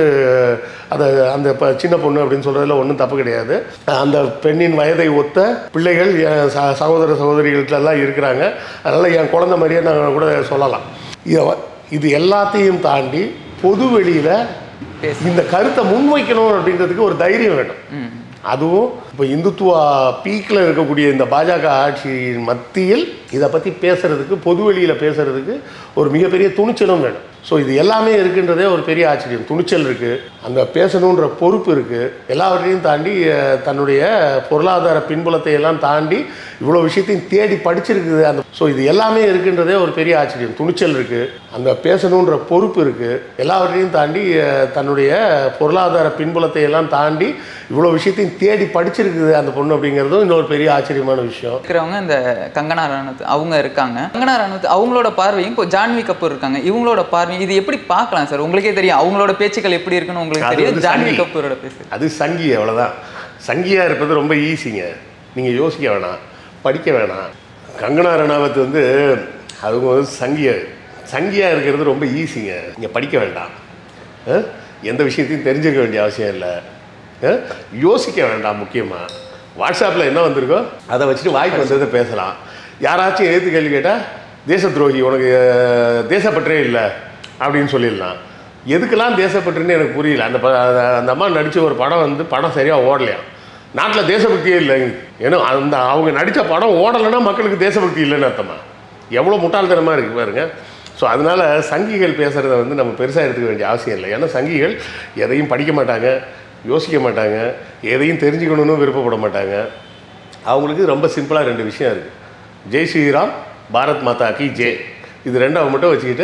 அதை அந்த ப- சின்ன பொண்ணு அப்படின்னு சொல்கிறதுல ஒன்றும் தப்பு கிடையாது அந்த பெண்ணின் வயதை ஒத்த பிள்ளைகள் என் ச சகோதர சகோதரிகளுக்கெல்லாம் இருக்கிறாங்க அதனால் என் குழந்தை மாதிரியே நான் கூட சொல்லலாம் இதை வ- இது எல்லாத்தையும் தாண்டி பொது வெளியில் பேச இந்த கருத்தை முன்வைக்கணும் அப்படின்றதுக்கு ஒரு தைரியம் வேணும் ம் அதுவும் இப்போ இந்துத்துவா பீக்கில் இருக்கக்கூடிய இந்த பாஜக ஆட்சியின் மத்தியில் இதை பற்றி பேசுறதுக்கு பொது வெளியில் பேசுறதுக்கு ஒரு மிகப்பெரிய துணிச்சலும் வேணும் ஸோ இது எல்லாமே இருக்குன்றதே ஒரு பெரிய ஆச்சரியம் துணிச்சல் இருக்குது அந்த பேசணுன்ற பொறுப்பு இருக்குது எல்லாவற்றையும் தாண்டி அஹ், தன்னுடைய பொருளாதார பின்புலத்தை எல்லாம் தாண்டி இவ்வளோ விஷயத்தையும் தேடி படிச்சிருக்குது அந்த ஸோ இது எல்லாமே இருக்குன்றதே ஒரு பெரிய ஆச்சரியம் துணிச்சல் இருக்குது அந்த பேசணுன்ற பொறுப்பு இருக்குது எல்லாவற்றையும் தாண்டி அஹ், தன்னுடைய பொருளாதார பின்புலத்தை எல்லாம் தாண்டி இவ்வளோ விஷயத்தையும் தேடி படிச்சிருக்குது அந்த பொண்ணு அப்படிங்கிறதும் இன்னொரு பெரிய ஆச்சரியமான விஷயம் இருக்கிறவங்க இந்த கங்கனா ரனத் அவங்க இருக்காங்க கங்கனா ரனத் அவங்களோட பார்வையும் இப்போ ஜான்வி கபூர் இருக்காங்க இவங்களோட பார்வை இது எப்படி பார்க்கலாம் சார் உங்களுக்கே தெரியும் அவங்களோட பேச்சுக்கள் எப்படி இருக்குன்னு உங்களுக்கு அது தெரியும் வந்து ஜான்வி சங்கி. கபூரோட பேசு அது சங்கி அவ்வளோதான் சங்கியாக இருப்பது ரொம்ப ஈஸிங்க நீங்கள் யோசிக்க வேணாம் படிக்க வேணாம் கங்கனா ரணாவத் வந்து அவங்க வந்து சங்கிய சங்கியாக இருக்கிறது ரொம்ப ஈஸிங்க நீங்கள் படிக்க வேண்டாம் அஹ்? எந்த விஷயத்தையும் தெரிஞ்சுக்க வேண்டிய அவசியம் இல்லை அஹ்? யோசிக்க வேண்டாம் முக்கியமாக வாட்ஸ்அப்பில் என்ன வந்திருக்கோ அதை வச்சுட்டு வாய்க்கு வந்ததை பேசலாம் யாராச்சும் எதிர்த்து கேள்வி கேட்டால் தேச துரோகி உனக்கு அஹ், தேசப்பற்றே இல்லை அப்படின்னு சொல்லிடலாம் எதுக்கெல்லாம் தேசப்பற்றுன்னு எனக்கு புரியல அந்த ப- அந்த அம்மா நடித்த ஒரு படம் வந்து படம் சரியாக ஓடலையாம் நாட்டில் தேசபக்தியே இல்லை ஏன்னா அந்த அவங்க நடித்த படம் ஓடலைன்னா மக்களுக்கு தேசபக்தி இல்லைன்னு அர்த்தமா எவ்வளோ முட்டாள்தனமாக இருக்குது பாருங்க ஸோ அதனால் சங்கிகள் பேசுகிறத வந்து நம்ம பெருசாக எடுத்துக்க வேண்டிய அவசியம் இல்லை ஏன்னா சங்கிகள் எதையும் படிக்க மாட்டாங்க யோசிக்க மாட்டாங்க எதையும் தெரிஞ்சுக்கணும்னு விருப்பப்பட மாட்டாங்க அவங்களுக்கு ரொம்ப சிம்பிளாக ரெண்டு விஷயம் இருக்குது ஜெய் ஸ்ரீராம் பாரத் மாதா கி ஜெய் இது ரெண்டாவது மட்டும் வச்சுக்கிட்டு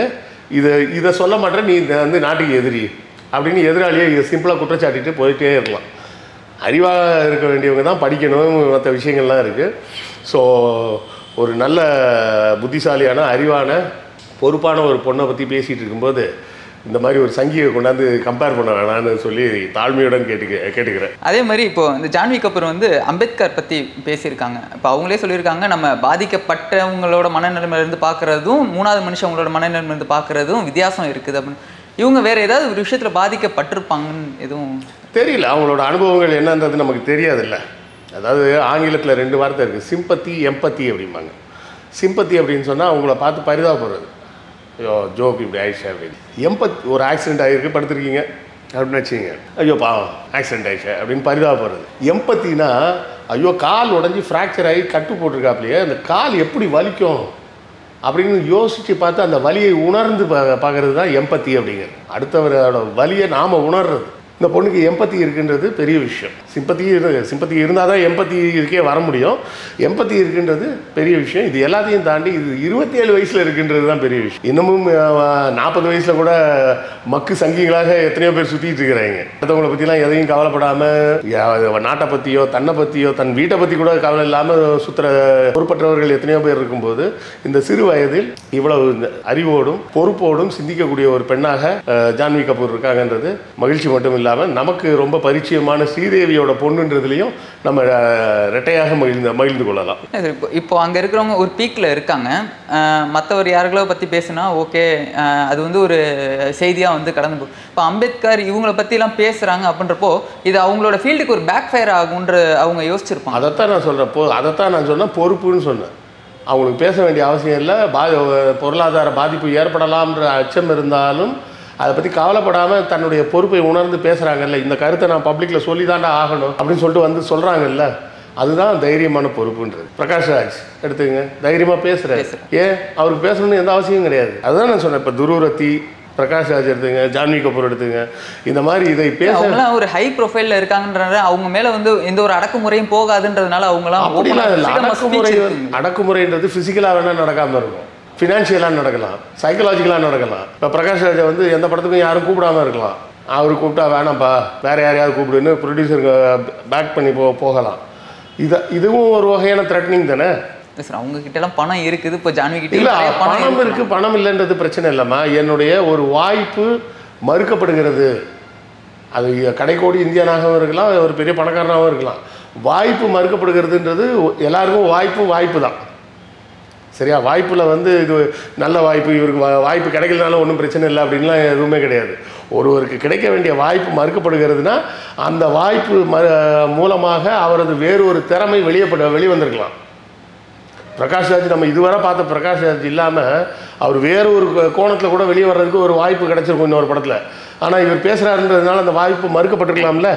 இதை இதை சொல்ல மாட்டேன் நீ இந்த வந்து நாட்டுக்கு எதிரி அப்படின்னு எதிராளியை சிம்பிளாக குற்றச்சாட்டிட்டு போயிட்டே இருக்கலாம் அறிவாக இருக்க வேண்டியவங்க தான் படிக்கணும் மற்ற விஷயங்கள்லாம் இருக்குது ஸோ ஒரு நல்ல புத்திசாலியான அறிவான பொறுப்பான ஒரு பொண்ணை பற்றி பேசிகிட்டு இருக்கும்போது இந்த மாதிரி ஒரு சங்கியை கொண்டாந்து கம்பேர் பண்ண வேணாம்னு சொல்லி தாழ்மையுடன் கேட்டுக்க கேட்டுக்கிறேன் அதே மாதிரி இப்போ இந்த ஜான்வி கபூர் வந்து அம்பேத்கர் பற்றி பேசியிருக்காங்க இப்போ அவங்களே சொல்லியிருக்காங்க நம்ம பாதிக்கப்பட்டவங்களோட மனநிலைமையிலேருந்து பார்க்குறதும் மூணாவது மனுஷங்களோட மனநிலைமையிலேருந்து பார்க்குறதும் வித்தியாசம் இருக்குது அப்படின்னு இவங்க வேற ஏதாவது ஒரு விஷயத்தில் பாதிக்கப்பட்டிருப்பாங்கன்னு எதுவும் தெரியல அவங்களோட அனுபவங்கள் என்னன்றது நமக்கு தெரியாதுல்ல அதாவது ஆங்கிலத்தில் ரெண்டு வார்த்தை இருக்குது சிம்பத்தி எம்பத்தி அப்படிம்பாங்க சிம்பத்தி அப்படின்னு சொன்னால் அவங்கள பார்த்து பரிதாபப்படுறது ஐயோ ஜோக் இப்படி ஆயிடுச்சு அப்படின்னு எம்பத் ஒரு ஆக்சிடென்ட் ஆகிருக்கு படுத்துருக்கீங்க அப்படின்னு வச்சுங்க ஐயோ பாவம் ஆக்சிடென்ட் ஆயிடுச்சு அப்படின்னு பரிதாபப்படுறது எம்பத்தினா ஐயோ கால் உடஞ்சி ஃப்ராக்சர் ஆகி கட்டு போட்டிருக்காப்லையே அந்த கால் எப்படி வலிக்கும் அப்படின்னு யோசித்து பார்த்து அந்த வலியை உணர்ந்து பா பார்க்கறது தான் எம்பத்தி அப்படிங்கிறது அடுத்தவரோட வலியை நாம் உணர்றது இந்த பொண்ணுக்கு எம்பத்தி இருக்குன்றது பெரிய விஷயம் சிம்பத்தி சிம்பத்தி இருந்தால் தான் எம்பத்தி இருக்கே வர முடியும் எம்பத்தி இருக்குன்றது பெரிய விஷயம் இது எல்லாத்தையும் தாண்டி இது இருபத்தி ஏழு வயசில் இருக்குன்றது தான் பெரிய விஷயம் இன்னமும் நாற்பது வயசில் கூட மக்கு சங்கிகளாக எத்தனையோ பேர் சுற்றிட்டு இருக்கிறாங்க அடுத்தவங்களை பற்றிலாம் எதையும் கவலைப்படாமல் நாட்டை பற்றியோ தன்னை பற்றியோ தன் வீட்டை பற்றி கூட கவலை இல்லாமல் சுற்றுற பொறுப்பற்றவர்கள் எத்தனையோ பேர் இருக்கும்போது இந்த சிறு வயதில் இவ்வளவு இந்த அறிவோடும் பொறுப்போடும் சிந்திக்கக்கூடிய ஒரு பெண்ணாக அஹ், ஜான்வி கபூர் இருக்காங்கன்றது மகிழ்ச்சி மட்டும் இல்லாமல் நமக்கு ரொம்ப பரிச்சயமான ஸ்ரீதேவியோட பொண்ணுன்றதுலையும் நம்ம அஹ், ரெட்டையாக மகிழ்ந்து மகிழ்ந்து கொள்ளலாம் இது இப்போ இப்போ அங்கே இருக்கிறவங்க ஒரு பீக்கில் இருக்காங்க மற்றவர் யாருகளோ பற்றி பேசுனா ஓகே அது வந்து ஒரு செய்தியாக வந்து கடந்து போகும் இப்போ அம்பேத்கர் இவங்கள பற்றிலாம் பேசுகிறாங்க அப்படின்றப்போ இது அவங்களோட ஃபீல்டுக்கு ஒரு பேக் ஃபயர் ஆகுன்ற அவங்க யோசிச்சிருப்பாங்க அதைத்தான் நான் சொல்கிறேன் போ அதைத்தான் நான் சொன்னேன் பொறுப்புன்னு சொன்னேன் அவங்களுக்கு பேச வேண்டிய அவசியம் இல்லை பா பொருளாதார பாதிப்பு ஏற்படலாம்ன்ற அச்சம் இருந்தாலும் அதை பற்றி கவலைப்படாமல் தன்னுடைய பொறுப்பை உணர்ந்து பேசுகிறாங்கல்ல இந்த கருத்தை நான் பப்ளிக்கில் சொல்லி தாண்டா ஆகணும் அப்படின்னு சொல்லிட்டு வந்து சொல்கிறாங்கல்ல அதுதான் தைரியமான பொறுப்புன்றது பிரகாஷ் ராஜ் எடுத்துங்க தைரியமாக பேசுகிறாரு ஏன் அவருக்கு பேசணும்னு எந்த அவசியமும் கிடையாது அதுதான் நான் சொன்னேன் இப்போ துருவரத்தி பிரகாஷ் ராஜ் எடுத்துங்க ஜான்வி கபூர் எடுத்துங்க இந்த மாதிரி இதை பேச அவங்களாம் ஒரு ஹை ப்ரொஃபைல்ல இருக்காங்கன்றத அவங்க மேல வந்து எந்த ஒரு அடக்குமுறையும் போகாதுன்றதுனால அவங்களாம் அப்படிலாம் இல்லை freedom of speech அடக்குமுறை இருக்குங்க. அடக்குமுறைன்றது ஃபிசிக்கலாக வேணால் நடக்காமல் இருக்கும் ஃபினான்ஷியலாக நடக்கலாம் சைக்கலாஜிக்கலாக நடக்கலாம் இப்போ பிரகாஷ் ராஜை வந்து எந்த படத்துக்கும் யாரும் கூப்பிடாம இருக்கலாம் அவர் கூப்பிட்டா வேணாம்ப்பா வேற யாரையாவது கூப்பிடுன்னு ப்ரொடியூசருக்கு பேக் பண்ணி போ போகலாம் இதை இதுவும் ஒரு வகையான த்ரெட்னிங் தானே இல்ல சார் அவங்க கிட்ட எல்லாம் பணம் இருக்குது இப்போ ஜான்வி கிட்ட இல்லை நிறைய பணம் இருக்கு. இருக்கு பணம் இல்லைன்றது பிரச்சனை இல்லைம்மா என்னுடைய ஒரு வாய்ப்பு மறுக்கப்படுகிறது அது கடைக்கோடி இந்தியனாகவும் இருக்கலாம் ஒரு பெரிய பணக்காரனாகவும் இருக்கலாம் வாய்ப்பு மறுக்கப்படுகிறதுன்றது எல்லாருக்கும் வாய்ப்பு வாய்ப்பு தான் சரியா வாய்ப்பில் வந்து இது நல்ல வாய்ப்பு இவருக்கு வா- வாய்ப்பு கிடைக்கலனாலும் ஒன்றும் பிரச்சனை இல்லை அப்படின்லாம் எதுவுமே கிடையாது ஒருவருக்கு கிடைக்க வேண்டிய வாய்ப்பு மறுக்கப்படுகிறதுனா அந்த வாய்ப்பு ம மூலமாக அவரது வேறு ஒரு திறமை வெளியப்பட வெளிவந்திருக்கலாம் பிரகாஷ் ராஜ் நம்ம இதுவரை பார்த்த பிரகாஷ் ராஜ் இல்லாமல் அவர் வேறு ஒரு கோணத்தில் கூட வெளியே வர்றதுக்கு ஒரு வாய்ப்பு கிடைச்சிருக்கும் இன்னொரு படத்தில் ஆனால் இவர் பேசுகிறாருன்றதுனால அந்த வாய்ப்பு மறுக்கப்பட்டிருக்கலாம்ல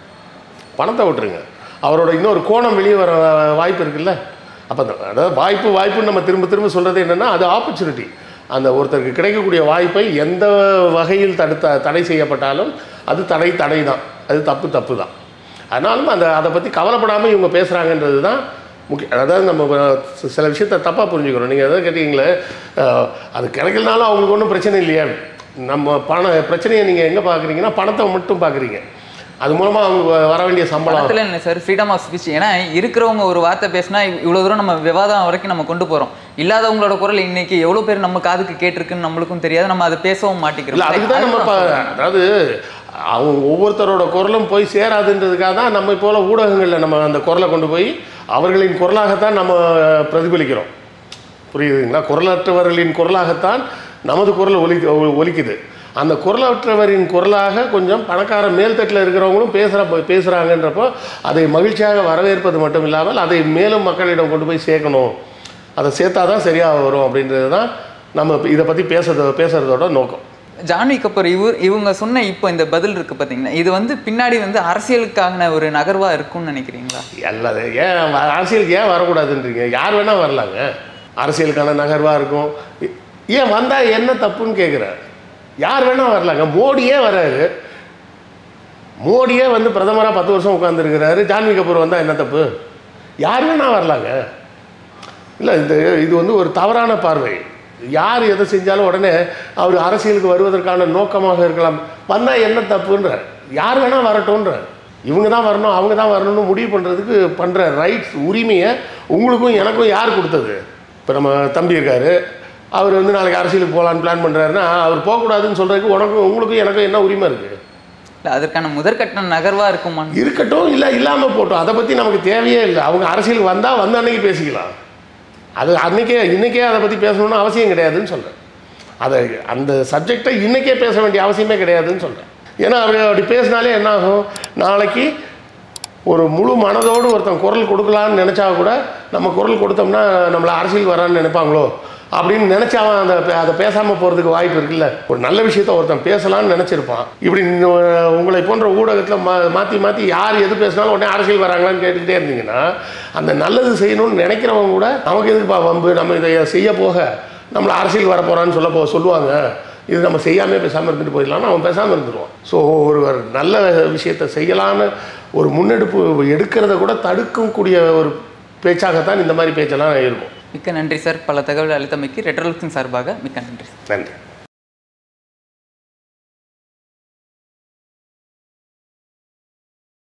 பணத்தை விட்டுருங்க அவரோட இன்னொரு கோணம் வெளியே வர வாய்ப்பு இருக்குல்ல அப்போ அதாவது வாய்ப்பு வாய்ப்புன்னு நம்ம திரும்ப திரும்ப சொல்கிறது என்னென்னா அது ஆப்பர்ச்சுனிட்டி அந்த ஒருத்தருக்கு கிடைக்கக்கூடிய வாய்ப்பை எந்த வகையில் தடுத்த தடை செய்யப்பட்டாலும் அது தடை தடை தான் அது தப்பு தப்பு தான் அதனாலும் அந்த அதை பற்றி கவலைப்படாமல் இவங்க பேசுகிறாங்கன்றது தான் முக்கிய அதாவது நம்ம சி- சில விஷயத்த தப்பாக புரிஞ்சுக்கிறோம் நீங்கள் எதாவது கேட்டீங்களே அஹ், அது கிடைக்கலனாலும் அவங்களுக்கு ஒன்றும் பிரச்சனை இல்லையா நம்ம பண பிரச்சனையை நீங்கள் எங்கே பார்க்குறீங்கன்னா பணத்தை மட்டும் பார்க்குறீங்க அது மூலமாக அவங்க வர வேண்டிய சம்பளம் படத்துல என்ன சார் ஃப்ரீடம் ஆஃப் ஸ்பீச் ஏன்னா இருக்கிறவங்க ஒரு வார்த்தை பேசினா இவ்வளோ தூரம் நம்ம விவாதம் வரைக்கும் நம்ம கொண்டு போகிறோம் இல்லாதவங்களோட குரல் இன்னைக்கு எவ்வளோ பேர் நம்ம காதுக்கு கேட்டிருக்குன்னு நம்மளுக்கும் தெரியாது நம்ம அதை பேசவும் இல்லை மாட்டேங்கிறோம் அதுக்கு தான் நம்ம இப்போ அதாவது அவங்க ஒவ்வொருத்தரோட குரலும் போய் சேராதுன்றதுக்காக தான் நம்ம போல ஊடகங்களில் நம்ம அந்த குரலை கொண்டு போய் அவர்களின் குரலாகத்தான் நம்ம பிரதிபலிக்கிறோம் புரியுதுங்களா குரலற்றவர்களின் குரலாகத்தான் நமது குரல் ஒலி ஒ- ஒலிக்குது அந்த குரலற்றவரின் குரலாக கொஞ்சம் பணக்கார மேல்தட்டில் இருக்கிறவங்களும் பேசுகிற பேசுகிறாங்கன்றப்போ அதை மகிழ்ச்சியாக வரவேற்பது மட்டும் இல்லாமல் அதை மேலும் மக்களிடம் கொண்டு போய் சேர்க்கணும் அதை சேர்த்தா தான் சரியாக வரும் அப்படின்றது தான் நம்ம இதை பற்றி பேசுறது பேசுகிறதோட நோக்கம் ஜான்வி கபூர் இவர் இவங்க சொன்ன இப்போ இந்த பதில் இருக்கு பார்த்தீங்கன்னா இது வந்து பின்னாடி வந்து அரசியலுக்கான ஒரு நகர்வா இருக்கும்னு நினைக்கிறீங்களா எல்லாது ஏன் வ- அரசியலுக்கு ஏன் வரக்கூடாதுன்றீங்க யார் வேணால் வரலாங்க அரசியலுக்கான நகர்வாக இருக்கும் ஏ- ஏன் வந்தால் என்ன தப்புன்னு கேட்குறேன் யார் வேணால் வரலாங்க மோடியே வராரு மோடியே வந்து பிரதமராக பத்து வருஷம் உட்காந்துருக்கிறாரு ஜான்வி கபூர் வந்தால் என்ன தப்பு யார் வேணால் வரலாங்க இல்லை இந்த இது வந்து ஒரு தவறான பார்வை யார் எதை செஞ்சாலும் உடனே அவர் அரசியலுக்கு வருவதற்கான நோக்கமாக இருக்கலாம் வந்தால் என்ன தப்புன்றார் யார் வேணால் வரட்டும்ன்றார் இவங்க தான் வரணும் அவங்க தான் வரணும்னு முடிவு பண்ணுறதுக்கு பண்ணுற ரைட்ஸ் உரிமையை உங்களுக்கும் எனக்கும் யார் கொடுத்தது இப்போ நம்ம தம்பி இருக்காரு அவர் வந்து நாளைக்கு அரசியலுக்கு போகலான்னு பிளான் பண்ணுறாருன்னா அவர் போகக்கூடாதுன்னு சொல்கிறதுக்கு உனக்கும் உங்களுக்கும் எனக்கும் என்ன உரிமை இருக்குது இல்லை அதற்கான முதற்கட்ட நகர்வாக இருக்குமான்னு இருக்கட்டும் இல்லை இல்லாமல் போட்டோம் அதை பற்றி நமக்கு தேவையே இல்லை அவங்க அரசியலுக்கு வந்தால் வந்த அன்னைக்கு பேசிக்கலாம் அது அன்னைக்கே இன்றைக்கே அதை பற்றி பேசணும்னு அவசியம் கிடையாதுன்னு சொல்கிறேன் அதை அந்த சப்ஜெக்டை இன்றைக்கே பேச வேண்டிய அவசியமே கிடையாதுன்னு சொல்கிறேன் ஏன்னா அப்படி அப்படி பேசினாலே என்ன ஆகும் நாளைக்கு ஒரு முழு மனதோடு ஒருத்தன் குரல் கொடுக்கலான்னு நினச்சா கூட நம்ம குரல் கொடுத்தோம்னா நம்மளை அரசியல் வரான்னு நினைப்பாங்களோ அப்படின்னு நினச்சா அவன் அந்த பே- அதை பேசாமல் போகிறதுக்கு வாய்ப்பு இருக்குல்ல ஒரு நல்ல விஷயத்த ஒருத்தன் பேசலாம்னு நினச்சிருப்பான் இப்படி நீ, அஹ், உங்களை போன்ற ஊடகத்தில் மா மாற்றி மாற்றி யார் எது பேசினாலும் உடனே அரசியல் வராங்களான்னு கேட்டுக்கிட்டே இருந்தீங்கன்னா அந்த நல்லது செய்யணும்னு நினைக்கிறவங்க கூட நமக்கு எதுக்குப்பா வம்பு நம்ம இதை செய்ய போக நம்மளை அரசியல் வரப்போகிறான்னு சொல்ல போ சொல்லுவாங்க இது நம்ம செய்யாமே பேசாமல் இருந்துட்டு போயிடலாம்னு அவன் பேசாமல் இருந்துருவான் ஸோ ஒருவர் நல்ல விஷயத்தை செய்யலான்னு ஒரு முன்னெடுப்பு எடுக்கிறத கூட தடுக்கக்கூடிய ஒரு பேச்சாகத்தான் இந்த மாதிரி பேச்செல்லாம் இருக்கும் மிக்க நன்றி சார் பல தகவல் அளித்தமைக்கு ரெட்ரோலுக்ஸின் சார்பாக மிக்க நன்றி நன்றி